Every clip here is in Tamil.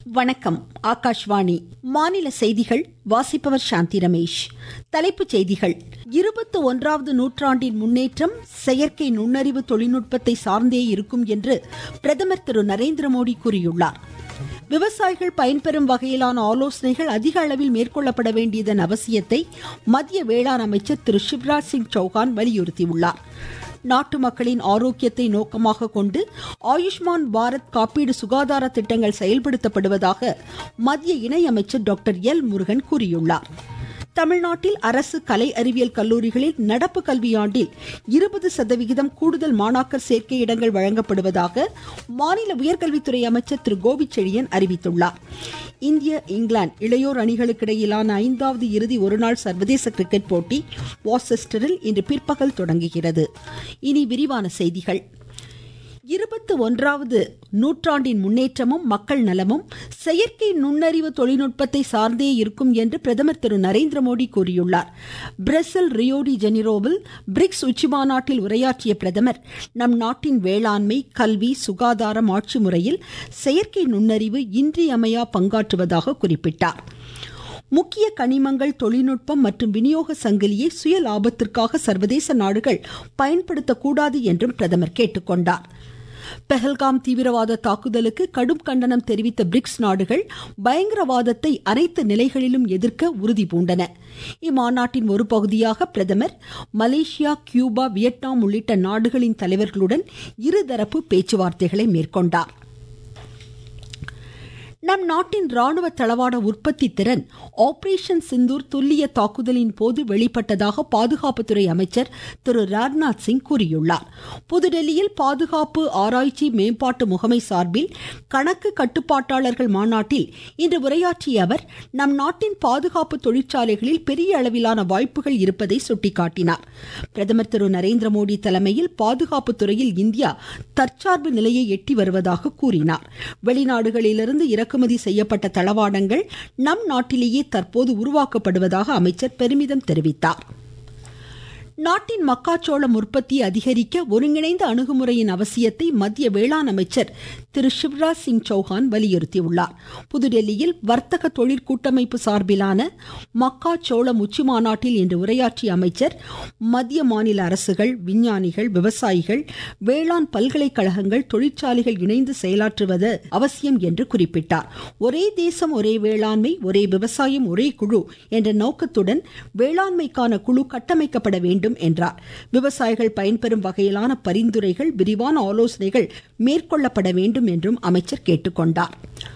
வணக்கம் ஆகாஷ்வாணி மாநில செய்திகள் வாசிப்பவர் சாந்தி ரமேஷ் தலைப்புச் செய்திகள் இருபத்தி ஒன்றாவது நூற்றாண்டின் முன்னேற்றம் செயற்கை நுண்ணறிவு தொழில்நுட்பத்தை சார்ந்தே இருக்கும் என்று பிரதமர் திரு நரேந்திர மோடி கூறியுள்ளார் விவசாயிகள் பயன்பெறும் வகையிலான ஆலோசனைகள் அதிக அளவில் மேற்கொள்ளப்பட வேண்டியதன் அவசியத்தை மத்திய வேளாண் அமைச்சர் திரு சிவராஜ் சிங் சௌகான் வலியுறுத்தியுள்ளார் நாட்டு மக்களின் ஆரோக்கியத்தை நோக்கமாக கொண்டு ஆயுஷ்மான் பாரத் காப்பீடு சுகாதார திட்டங்கள் செயல்படுத்தப்படுவதாக மத்திய இணையமைச்சர் டாக்டர் எல் முருகன் கூறியுள்ளார் தமிழ்நாட்டில் அரசு கலை அறிவியல் கல்லூரிகளில் நடப்பு கல்வியாண்டில் இருபது சதவிகிதம் கூடுதல் மாணாக்கர் சேர்க்கை இடங்கள் வழங்கப்படுவதாக மாநில உயர்கல்வித்துறை அமைச்சர் திரு கோவிச்செழியன் அறிவித்துள்ளார் இந்திய இங்கிலாந்து இளையோர் அணிகளுக்கிடையிலான ஐந்தாவது இறுதி ஒருநாள் சர்வதேச கிரிக்கெட் போட்டி வாசெஸ்டரில் இன்று பிற்பகல் தொடங்குகிறது இனி விரிவான செய்திகள் இருபத்தி ஒன்றாவது நூற்றாண்டின் முன்னேற்றமும் மக்கள் நலமும் செயற்கை நுண்ணறிவு தொழில்நுட்பத்தை சார்ந்தே இருக்கும் என்று பிரதமர் திரு நரேந்திர மோடி கூறியுள்ளார் பிரேசில் ரியோடி ஜெனிரோவில் பிரிக்ஸ் உச்சிமாநாட்டில் உரையாற்றிய பிரதமர் நம் நாட்டின் வேளாண்மை கல்வி சுகாதாரம் ஆட்சி முறையில் செயற்கை நுண்ணறிவு இன்றியமையா பங்காற்றுவதாக குறிப்பிட்டார் முக்கிய கனிமங்கள் தொழில்நுட்பம் மற்றும் விநியோக சங்கிலியை சுய லாபத்திற்காக சர்வதேச நாடுகள் பயன்படுத்தக்கூடாது என்றும் பிரதமர் கேட்டுக்கொண்டார் பெஹல்காம் தீவிரவாத தாக்குதலுக்கு கடும் கண்டனம் தெரிவித்த பிரிக்ஸ் நாடுகள் பயங்கரவாதத்தை அனைத்து நிலைகளிலும் எதிர்க்க உறுதி பூண்டன இம்மாநாட்டின் ஒரு பகுதியாக பிரதமர் மலேசியா கியூபா வியட்நாம் உள்ளிட்ட நாடுகளின் தலைவர்களுடன் இருதரப்பு பேச்சுவார்த்தைகளை மேற்கொண்டார் நம் நாட்டின் ராணுவ தளவாட உற்பத்தி திறன் ஆபரேஷன் சிந்தூர் துல்லிய தாக்குதலின் போது வெளிப்பட்டதாக பாதுகாப்புத்துறை அமைச்சர் திரு ராஜ்நாத் சிங் கூறியுள்ளார் புதுடெல்லியில் பாதுகாப்பு ஆராய்ச்சி மேம்பாட்டு முகமை சார்பில் கணக்கு கட்டுப்பாட்டாளர்கள் மாநாட்டில் இன்று உரையாற்றிய அவர் நம் நாட்டின் பாதுகாப்பு தொழிற்சாலைகளில் பெரிய அளவிலான வாய்ப்புகள் இருப்பதை சுட்டிக்காட்டினார் பிரதமர் திரு நரேந்திர மோடி தலைமையில் பாதுகாப்பு துறையில் இந்தியா தற்சார்பு நிலையை எட்டி வருவதாக கூறினார் வெளிநாடுகளிலிருந்து இறக்குமதி செய்யப்பட்ட தளவாடங்கள் நம் நாட்டிலேயே தற்போது உருவாக்கப்படுவதாக அமைச்சர் பெருமிதம் தெரிவித்தார் நாட்டின் மக்காச்சோளம் உற்பத்தியை அதிகரிக்க ஒருங்கிணைந்த அணுகுமுறையின் அவசியத்தை மத்திய வேளாண் அமைச்சர் திரு சிவராஜ் சிங் சௌஹான் வலியுறுத்தியுள்ளார் புதுடெல்லியில் வர்த்தக தொழிற் கூட்டமைப்பு சார்பிலான மக்காச்சோளம் உச்சி மாநாட்டில் இன்று உரையாற்றிய அமைச்சர் மத்திய மாநில அரசுகள் விஞ்ஞானிகள் விவசாயிகள் வேளாண் பல்கலைக்கழகங்கள் தொழிற்சாலைகள் இணைந்து செயலாற்றுவது அவசியம் என்று குறிப்பிட்டார் ஒரே தேசம் ஒரே வேளாண்மை ஒரே விவசாயம் ஒரே குழு என்ற நோக்கத்துடன் வேளாண்மைக்கான குழு கட்டமைக்கப்பட வேண்டும் வேண்டும் என்றார் விவசாயிகள் பயன்பெறும் வகையிலான பரிந்துரைகள் விரிவான ஆலோசனைகள் மேற்கொள்ளப்பட வேண்டும் என்றும் அமைச்சர் கேட்டுக்கொண்டார்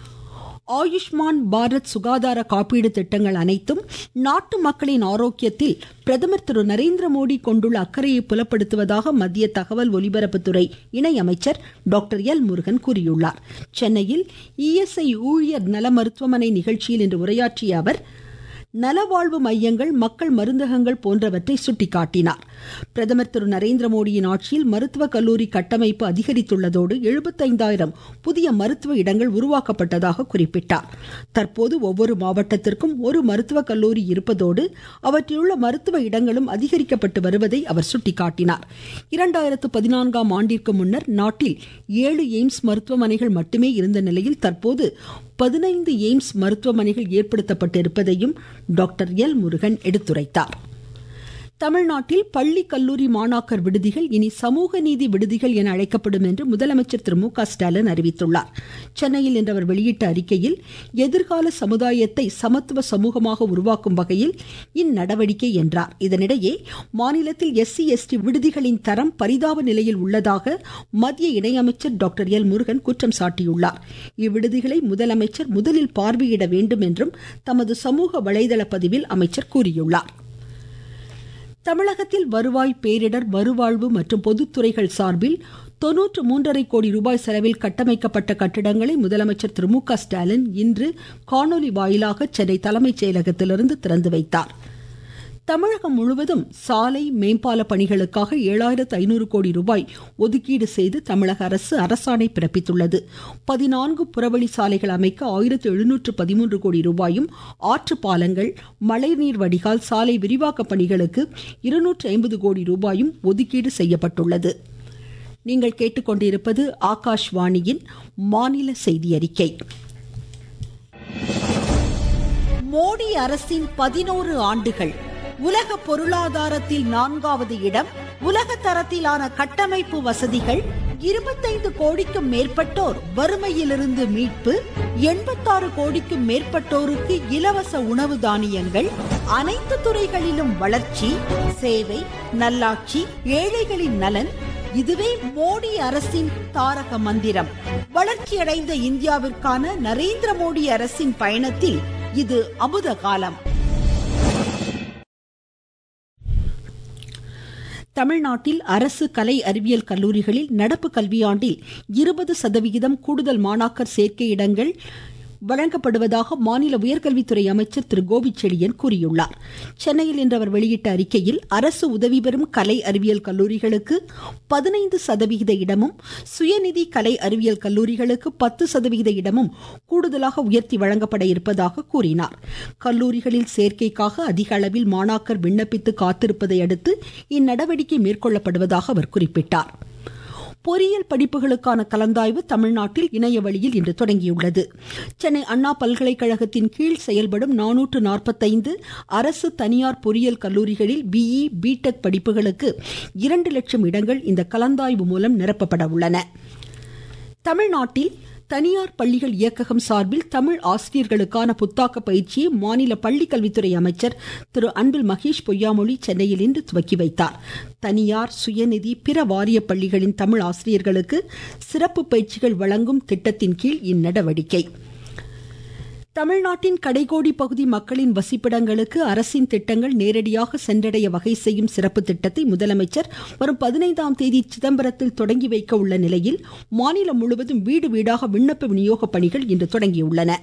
ஆயுஷ்மான் பாரத் சுகாதார காப்பீடு திட்டங்கள் அனைத்தும் நாட்டு மக்களின் ஆரோக்கியத்தில் பிரதமர் திரு நரேந்திர மோடி கொண்டுள்ள அக்கறையை புலப்படுத்துவதாக மத்திய தகவல் ஒலிபரப்புத்துறை இணையமைச்சர் டாக்டர் எல் முருகன் கூறியுள்ளார் சென்னையில் இஎஸ்ஐ ஊழியர் நல மருத்துவமனை நிகழ்ச்சியில் இன்று உரையாற்றிய அவர் நலவாழ்வு மையங்கள் மக்கள் மருந்தகங்கள் போன்றவற்றை சுட்டிக்காட்டினார் பிரதமர் திரு நரேந்திர மோடியின் ஆட்சியில் மருத்துவ கல்லூரி கட்டமைப்பு அதிகரித்துள்ளதோடு எழுபத்தைந்தாயிரம் புதிய மருத்துவ இடங்கள் உருவாக்கப்பட்டதாக குறிப்பிட்டார் தற்போது ஒவ்வொரு மாவட்டத்திற்கும் ஒரு மருத்துவ கல்லூரி இருப்பதோடு அவற்றிலுள்ள மருத்துவ இடங்களும் அதிகரிக்கப்பட்டு வருவதை அவர் சுட்டிக்காட்டினார் இரண்டாயிரத்து பதினான்காம் ஆண்டிற்கு முன்னர் நாட்டில் ஏழு எய்ம்ஸ் மருத்துவமனைகள் மட்டுமே இருந்த நிலையில் தற்போது பதினைந்து எய்ம்ஸ் மருத்துவமனைகள் ஏற்படுத்தப்பட்டிருப்பதையும் டாக்டர் எல் முருகன் எடுத்துரைத்தார் தமிழ்நாட்டில் பள்ளி கல்லூரி மாணாக்கர் விடுதிகள் இனி சமூக நீதி விடுதிகள் என அழைக்கப்படும் என்று முதலமைச்சர் திரு மு க ஸ்டாலின் அறிவித்துள்ளார் சென்னையில் இன்று அவர் வெளியிட்ட அறிக்கையில் எதிர்கால சமுதாயத்தை சமத்துவ சமூகமாக உருவாக்கும் வகையில் இந்நடவடிக்கை என்றார் இதனிடையே மாநிலத்தில் எஸ்சி எஸ்டி விடுதிகளின் தரம் பரிதாப நிலையில் உள்ளதாக மத்திய இணையமைச்சர் டாக்டர் எல் முருகன் குற்றம் சாட்டியுள்ளார் இவ்விடுதிகளை முதலமைச்சர் முதலில் பார்வையிட வேண்டும் என்றும் தமது சமூக வலைதள பதிவில் அமைச்சர் கூறியுள்ளார் தமிழகத்தில் வருவாய் பேரிடர் மறுவாழ்வு மற்றும் பொதுத்துறைகள் சார்பில் தொன்னூற்று மூன்றரை கோடி ரூபாய் செலவில் கட்டமைக்கப்பட்ட கட்டிடங்களை முதலமைச்சர் திரு மு க ஸ்டாலின் இன்று காணொலி வாயிலாக சென்னை தலைமைச் செயலகத்திலிருந்து திறந்து வைத்தார் தமிழகம் முழுவதும் சாலை மேம்பால பணிகளுக்காக ஏழாயிரத்து ஐநூறு கோடி ரூபாய் ஒதுக்கீடு செய்து தமிழக அரசு அரசாணை பிறப்பித்துள்ளது பதினான்கு புறவழி சாலைகள் அமைக்க ஆயிரத்து எழுநூற்று பதிமூன்று கோடி ரூபாயும் ஆற்று பாலங்கள் மழைநீர் வடிகால் சாலை விரிவாக்க பணிகளுக்கு இருநூற்று ஐம்பது கோடி ரூபாயும் ஒதுக்கீடு செய்யப்பட்டுள்ளது நீங்கள் கேட்டுக்கொண்டிருப்பது ஆகாஷ்வாணியின் மாநில செய்தி அறிக்கை மோடி அரசின் பதினோரு ஆண்டுகள் உலக பொருளாதாரத்தில் நான்காவது இடம் உலக தரத்திலான கட்டமைப்பு வசதிகள் இருபத்தைந்து கோடிக்கும் மேற்பட்டோர் வறுமையிலிருந்து மீட்பு எண்பத்தாறு கோடிக்கும் மேற்பட்டோருக்கு இலவச உணவு தானியங்கள் அனைத்து துறைகளிலும் வளர்ச்சி சேவை நல்லாட்சி ஏழைகளின் நலன் இதுவே மோடி அரசின் தாரக மந்திரம் வளர்ச்சியடைந்த இந்தியாவிற்கான நரேந்திர மோடி அரசின் பயணத்தில் இது அமுத காலம் தமிழ்நாட்டில் அரசு கலை அறிவியல் கல்லூரிகளில் நடப்பு கல்வியாண்டில் இருபது சதவிகிதம் கூடுதல் மாணாக்கர் சேர்க்கை இடங்கள் வழங்கப்படுவதாக மாநில உயர்கல்வித்துறை அமைச்சர் திரு கோவிச்செழியன் கூறியுள்ளார் சென்னையில் இன்று அவர் வெளியிட்ட அறிக்கையில் அரசு உதவி பெறும் கலை அறிவியல் கல்லூரிகளுக்கு பதினைந்து சதவிகித இடமும் சுயநிதி கலை அறிவியல் கல்லூரிகளுக்கு பத்து சதவிகித இடமும் கூடுதலாக உயர்த்தி வழங்கப்பட இருப்பதாக கூறினார் கல்லூரிகளில் சேர்க்கைக்காக அதிக அளவில் மாணாக்கர் விண்ணப்பித்து காத்திருப்பதை அடுத்து இந்நடவடிக்கை மேற்கொள்ளப்படுவதாக அவர் குறிப்பிட்டார் பொறியியல் படிப்புகளுக்கான கலந்தாய்வு தமிழ்நாட்டில் இணைய வழியில் இன்று தொடங்கியுள்ளது சென்னை அண்ணா பல்கலைக்கழகத்தின் கீழ் செயல்படும் நானூற்று நாற்பத்தைந்து அரசு தனியார் பொறியியல் கல்லூரிகளில் பிஇ பிடெக் படிப்புகளுக்கு இரண்டு லட்சம் இடங்கள் இந்த கலந்தாய்வு மூலம் நிரப்பப்பட உள்ளன தமிழ்நாட்டில் தனியார் பள்ளிகள் இயக்ககம் சார்பில் தமிழ் ஆசிரியர்களுக்கான புத்தாக்க பயிற்சியை மாநில பள்ளிக்கல்வித்துறை அமைச்சர் திரு அன்பில் மகேஷ் பொய்யாமொழி சென்னையில் இன்று துவக்கி வைத்தார் தனியார் சுயநிதி பிற வாரிய பள்ளிகளின் தமிழ் ஆசிரியர்களுக்கு சிறப்பு பயிற்சிகள் வழங்கும் திட்டத்தின் கீழ் இந்நடவடிக்கை தமிழ்நாட்டின் கடைகோடி பகுதி மக்களின் வசிப்பிடங்களுக்கு அரசின் திட்டங்கள் நேரடியாக சென்றடைய வகை செய்யும் சிறப்பு திட்டத்தை முதலமைச்சர் வரும் பதினைந்தாம் தேதி சிதம்பரத்தில் தொடங்கி வைக்க உள்ள நிலையில் மாநிலம் முழுவதும் வீடு வீடாக விண்ணப்ப விநியோக பணிகள் இன்று தொடங்கியுள்ளன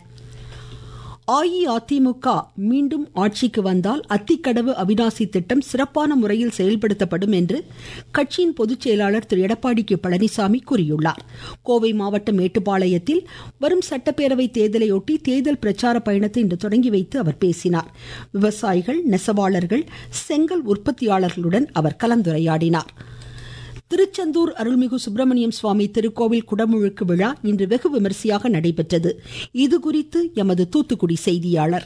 அஇஅதிமுக மீண்டும் ஆட்சிக்கு வந்தால் அத்திக்கடவு அவினாசி திட்டம் சிறப்பான முறையில் செயல்படுத்தப்படும் என்று கட்சியின் பொதுச் செயலாளர் திரு எடப்பாடி கே பழனிசாமி கூறியுள்ளார் கோவை மாவட்டம் மேட்டுப்பாளையத்தில் வரும் சட்டப்பேரவை தேர்தலையொட்டி தேர்தல் பிரச்சார பயணத்தை இன்று தொடங்கி வைத்து அவர் பேசினார் விவசாயிகள் நெசவாளர்கள் செங்கல் உற்பத்தியாளர்களுடன் அவர் கலந்துரையாடினார் திருச்செந்தூர் அருள்மிகு சுப்பிரமணியம் சுவாமி திருக்கோவில் குடமுழுக்கு விழா இன்று வெகு விமரிசையாக நடைபெற்றது இதுகுறித்து எமது தூத்துக்குடி செய்தியாளர்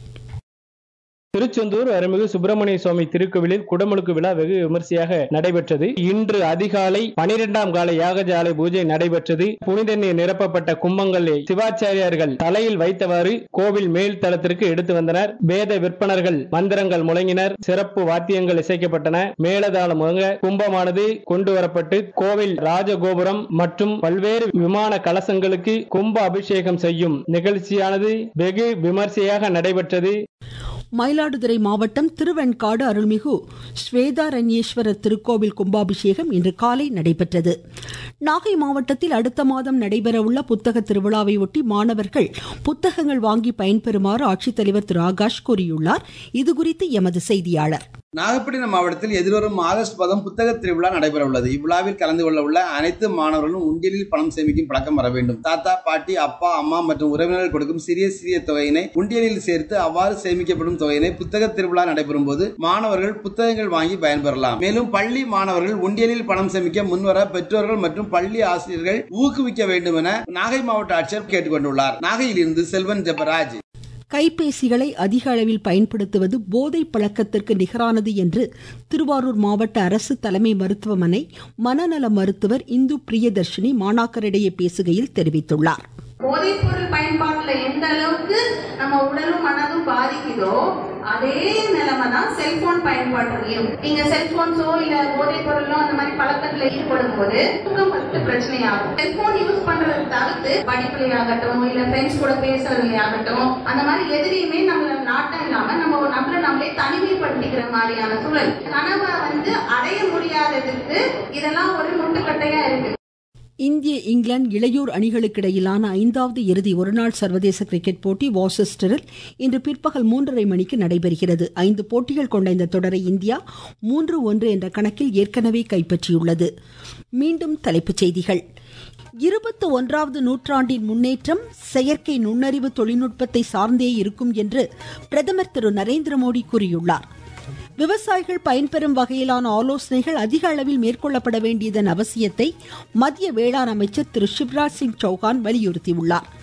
திருச்செந்தூர் அருள்மிகு சுப்பிரமணிய சுவாமி திருக்கோவிலில் குடமுழுக்கு விழா வெகு விமர்சையாக நடைபெற்றது இன்று அதிகாலை பனிரெண்டாம் கால யாகஜாலை பூஜை நடைபெற்றது புனித நீர் நிரப்பப்பட்ட கும்பங்களை சிவாச்சாரியார்கள் தலையில் வைத்தவாறு கோவில் மேல் தளத்திற்கு எடுத்து வந்தனர் வேத விற்பனர்கள் மந்திரங்கள் முழங்கினர் சிறப்பு வாத்தியங்கள் இசைக்கப்பட்டன மேலதாளம் முழங்க கும்பமானது கொண்டு வரப்பட்டு கோவில் ராஜகோபுரம் மற்றும் பல்வேறு விமான கலசங்களுக்கு கும்ப அபிஷேகம் செய்யும் நிகழ்ச்சியானது வெகு விமர்சையாக நடைபெற்றது மயிலாடுதுறை மாவட்டம் திருவெண்காடு அருள்மிகு ஸ்வேதாரண்யேஸ்வரர் திருக்கோவில் கும்பாபிஷேகம் இன்று காலை நடைபெற்றது நாகை மாவட்டத்தில் அடுத்த மாதம் நடைபெறவுள்ள புத்தக திருவிழாவை ஒட்டி மாணவர்கள் புத்தகங்கள் வாங்கி பயன்பெறுமாறு ஆட்சித்தலைவர் திரு ஆகாஷ் கூறியுள்ளார் இதுகுறித்து எமது செய்தியாளர் நாகப்பட்டினம் மாவட்டத்தில் எதிர்வரும் ஆகஸ்ட் மாதம் புத்தக திருவிழா நடைபெற உள்ளது இவ்விழாவில் கலந்து கொள்ள உள்ள அனைத்து மாணவர்களும் உண்டியலில் பணம் சேமிக்கும் பழக்கம் வர வேண்டும் தாத்தா பாட்டி அப்பா அம்மா மற்றும் உறவினர்கள் கொடுக்கும் சிறிய சிறிய தொகையினை உண்டியலில் சேர்த்து அவ்வாறு சேமிக்கப்படும் தொகையினை புத்தக திருவிழா நடைபெறும் போது மாணவர்கள் புத்தகங்கள் வாங்கி பயன்பெறலாம் மேலும் பள்ளி மாணவர்கள் உண்டியலில் பணம் சேமிக்க முன்வர பெற்றோர்கள் மற்றும் பள்ளி ஆசிரியர்கள் ஊக்குவிக்க வேண்டும் என நாகை மாவட்ட ஆட்சியர் கேட்டுக்கொண்டுள்ளார் நாகையில் இருந்து செல்வன் ஜெபராஜ் கைபேசிகளை அதிக அளவில் பயன்படுத்துவது போதை பழக்கத்திற்கு நிகரானது என்று திருவாரூர் மாவட்ட அரசு தலைமை மருத்துவமனை மனநல மருத்துவர் இந்து பிரியதர்ஷினி மாணாக்கரிடையே பேசுகையில் தெரிவித்துள்ளார் போதைப் பொருள் பயன்பாட்டுல எந்த அளவுக்கு நம்ம உடலும் மனதும் பாதிக்குதோ அதே நிலைமை தான் செல்போன் பயன்பாட்டுலையும் நீங்க செல்போன்ஸோ இல்ல போதைப் பொருளோ அந்த மாதிரி பழக்கத்துல ஈடுபடும் போது தூக்கம் ஃபர்ஸ்ட் பிரச்சனையாகும் செல்போன் யூஸ் பண்றது தவிர்த்து படிப்புலையாகட்டும் இல்ல ஃப்ரெண்ட்ஸ் கூட பேசுறதுலையாகட்டும் அந்த மாதிரி எதிரையுமே நம்மள நாட்டம் இல்லாம நம்ம நம்மள நம்மளே தனிமைப்படுத்திக்கிற மாதிரியான சூழல் கனவை வந்து அடைய முடியாததுக்கு இதெல்லாம் ஒரு முட்டுக்கட்டையா இருக்கு இந்திய இங்கிலாந்து இளையோர் அணிகளுக்கிடையிலான ஐந்தாவது இறுதி ஒருநாள் சர்வதேச கிரிக்கெட் போட்டி வாசஸ்டரில் இன்று பிற்பகல் மூன்றரை மணிக்கு நடைபெறுகிறது ஐந்து போட்டிகள் கொண்ட இந்த தொடரை இந்தியா மூன்று ஒன்று என்ற கணக்கில் ஏற்கனவே கைப்பற்றியுள்ளது மீண்டும் தலைப்புச் செய்திகள் இருபத்தி ஒன்றாவது நூற்றாண்டின் முன்னேற்றம் செயற்கை நுண்ணறிவு தொழில்நுட்பத்தை சார்ந்தே இருக்கும் என்று பிரதமர் திரு நரேந்திர மோடி கூறியுள்ளார் விவசாயிகள் பயன்பெறும் வகையிலான ஆலோசனைகள் அதிக அளவில் மேற்கொள்ளப்பட வேண்டியதன் அவசியத்தை மத்திய வேளாண் அமைச்சர் திரு சிவராஜ் சிங் சௌகான் வலியுறுத்தியுள்ளார்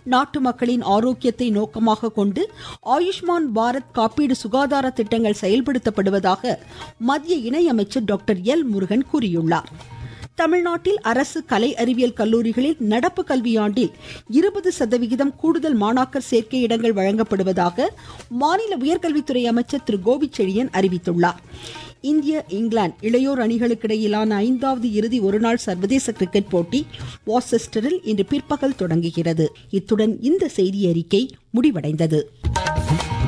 நாட்டு மக்களின் ஆரோக்கியத்தை நோக்கமாக கொண்டு ஆயுஷ்மான் பாரத் காப்பீடு சுகாதார திட்டங்கள் செயல்படுத்தப்படுவதாக மத்திய இணையமைச்சர் டாக்டர் எல் முருகன் கூறியுள்ளார் தமிழ்நாட்டில் அரசு கலை அறிவியல் கல்லூரிகளில் நடப்பு கல்வியாண்டில் இருபது சதவிகிதம் கூடுதல் மாணாக்கர் சேர்க்கை இடங்கள் வழங்கப்படுவதாக மாநில உயர்கல்வித்துறை அமைச்சர் திரு கோவிச்செழியன் அறிவித்துள்ளார் இந்திய இங்கிலாந்து இளையோர் அணிகளுக்கிடையிலான ஐந்தாவது இறுதி ஒருநாள் சர்வதேச கிரிக்கெட் போட்டி வாசெஸ்டரில் இன்று பிற்பகல் தொடங்குகிறது இத்துடன் இந்த செய்தி அறிக்கை முடிவடைந்தது